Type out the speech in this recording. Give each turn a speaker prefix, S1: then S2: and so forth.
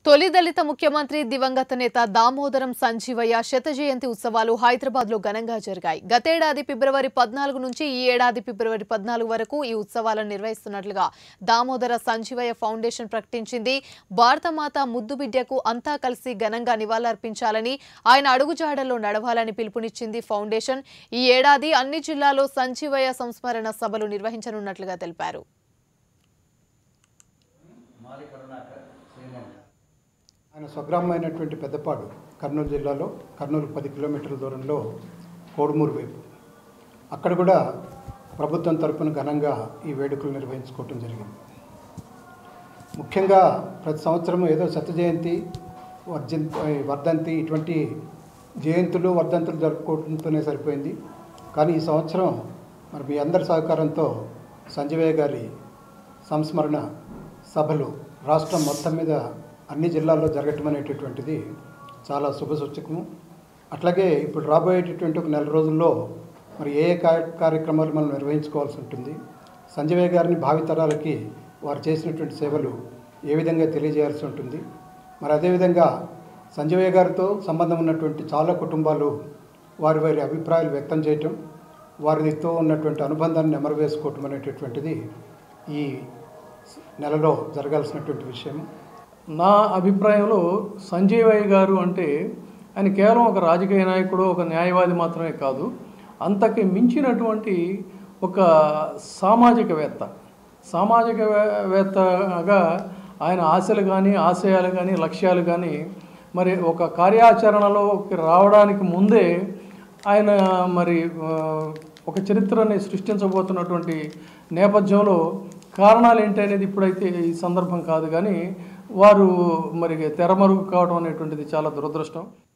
S1: తొలి దళిత ముఖ్యమంత్రి దివంగత నేత దామోదరం సంజీవయ్య శత జయంతి ఉత్సవాలు హైదరాబాద్ లో ఘనంగా జరిగాయి గతేడాది ఫిబ్రవరి పద్నాలుగు నుంచి ఈ ఏడాది ఫిబ్రవరి పద్నాలుగు వరకు ఈ ఉత్సవాలను నిర్వహిస్తున్నట్లుగా దామోదర సంజీవయ్య ఫౌండేషన్ ప్రకటించింది భారతమాత ముద్దు బిడ్డకు అంతా కలిసి ఘనంగా నివాళులర్పించాలని ఆయన అడుగుజాడల్లో నడవాలని పిలుపునిచ్చింది ఫౌండేషన్ ఈ ఏడాది అన్ని జిల్లాల్లో సంజీవయ్య సంస్మరణ సభలు నిర్వహించనున్నట్లుగా తెలిపారు
S2: ఆయన స్వగ్రామమైనటువంటి పెద్దపాడు కర్నూలు జిల్లాలో కర్నూలు పది కిలోమీటర్ల దూరంలో కోడుమూరు వైపు అక్కడ కూడా ప్రభుత్వం తరపున ఘనంగా ఈ వేడుకలు నిర్వహించుకోవటం జరిగింది ముఖ్యంగా ప్రతి సంవత్సరం ఏదో శత జయంతి వర్జన్ వర్ధంతి ఇటువంటి జయంతులు వర్ధంతులు జరుపుకోవడంతోనే సరిపోయింది కానీ ఈ సంవత్సరం మరి మీ అందరి సహకారంతో సంజయ్ గారి సంస్మరణ సభలు రాష్ట్రం మొత్తం మీద అన్ని జిల్లాల్లో జరగటం అనేటటువంటిది చాలా శుభసూచకము అట్లాగే ఇప్పుడు రాబోయేటటువంటి ఒక నెల రోజుల్లో మరి ఏ ఏ కార్య- కార్యక్రమాలు మనం నిర్వహించుకోవాల్సి ఉంటుంది సంజయ్ గారిని భావితరాలకి వారు చేసినటువంటి సేవలు ఏ విధంగా తెలియజేయాల్సి ఉంటుంది మరి అదేవిధంగా సంజయ్ గారితో సంబంధం ఉన్నటువంటి చాలా కుటుంబాలు వారి వారి అభిప్రాయాలు వ్యక్తం చేయటం వారితో ఉన్నటువంటి అనుబంధాన్ని నెమరవేసుకోవటం అనేటటువంటిది ఈ నెలలో జరగాల్సినటువంటి విషయం
S3: నా అభిప్రాయంలో సంజీవయ్య గారు అంటే ఆయన కేవలం ఒక రాజకీయ నాయకుడు ఒక న్యాయవాది మాత్రమే కాదు అంతకి మించినటువంటి ఒక సామాజికవేత్త సామాజికవేత్తగా ఆయన ఆశలు కానీ ఆశయాలు కానీ లక్ష్యాలు కానీ మరి ఒక కార్యాచరణలోకి రావడానికి ముందే ఆయన మరి ఆ, ఒక చరిత్రని సృష్టించబోతున్నటువంటి నేపథ్యంలో కారణాలు ఏంటి అనేది ఇప్పుడైతే ఈ సందర్భం కాదు కానీ వారు మరి తెరమరుగు కావడం అనేటువంటిది చాలా దురదృష్టం